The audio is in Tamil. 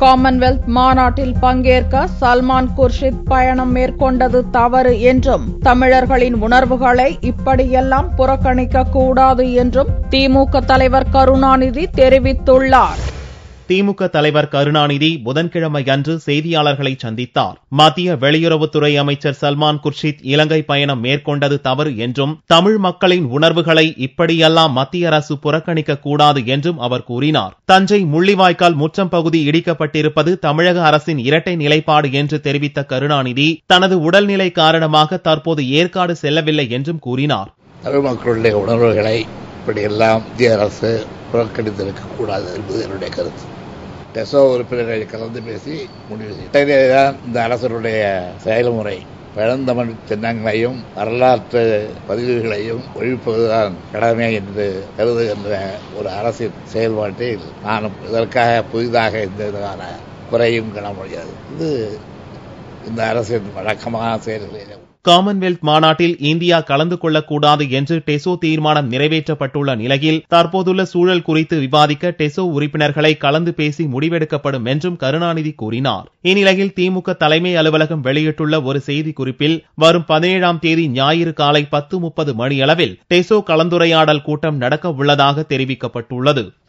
காமன்வெல்த் மாநாட்டில் பங்கேற்க சல்மான் குர்ஷித் பயணம் மேற்கொண்டது தவறு என்றும் தமிழர்களின் உணர்வுகளை இப்படியெல்லாம் புறக்கணிக்க கூடாது என்றும் திமுக தலைவர் கருணாநிதி தெரிவித்துள்ளார் திமுக தலைவர் கருணாநிதி புதன்கிழமை அன்று செய்தியாளர்களை சந்தித்தார் மத்திய வெளியுறவுத்துறை அமைச்சர் சல்மான் குர்ஷித் இலங்கை பயணம் மேற்கொண்டது தவறு என்றும் தமிழ் மக்களின் உணர்வுகளை இப்படியெல்லாம் மத்திய அரசு புறக்கணிக்க கூடாது என்றும் அவர் கூறினார் தஞ்சை முள்ளிவாய்க்கால் முற்றம் பகுதி இடிக்கப்பட்டிருப்பது தமிழக அரசின் இரட்டை நிலைப்பாடு என்று தெரிவித்த கருணாநிதி தனது உடல்நிலை காரணமாக தற்போது ஏற்காடு செல்லவில்லை என்றும் கூறினார் தமிழ் மக்களுடைய உணர்வுகளை இப்படியெல்லாம் மத்திய அரசு புறக்கணித்திருக்க கூடாது என்பது என்னுடைய கருத்து டெசோ உறுப்பினர்களை கலந்து பேசி முடிவு செய்தான் இந்த அரசனுடைய செயல்முறை பழந்தமிழ் சின்னங்களையும் வரலாற்று பதிவுகளையும் ஒழிப்பதுதான் கடமை என்று கருதுகின்ற ஒரு அரசின் செயல்பாட்டில் நான் இதற்காக புதிதாக எந்த விதமான குறையும் காண முடியாது இது இந்த அரசின் வழக்கமான செயல்களில் காமன்வெல்த் மாநாட்டில் இந்தியா கலந்து கொள்ளக்கூடாது என்று டெசோ தீர்மானம் நிறைவேற்றப்பட்டுள்ள நிலையில் தற்போதுள்ள சூழல் குறித்து விவாதிக்க டெசோ உறுப்பினர்களை கலந்து பேசி முடிவெடுக்கப்படும் என்றும் கருணாநிதி கூறினார் இந்நிலையில் திமுக தலைமை அலுவலகம் வெளியிட்டுள்ள ஒரு செய்தி குறிப்பில் வரும் பதினேழாம் தேதி ஞாயிறு காலை பத்து முப்பது மணியளவில் டெசோ கலந்துரையாடல் கூட்டம் நடக்க உள்ளதாக தெரிவிக்கப்பட்டுள்ளது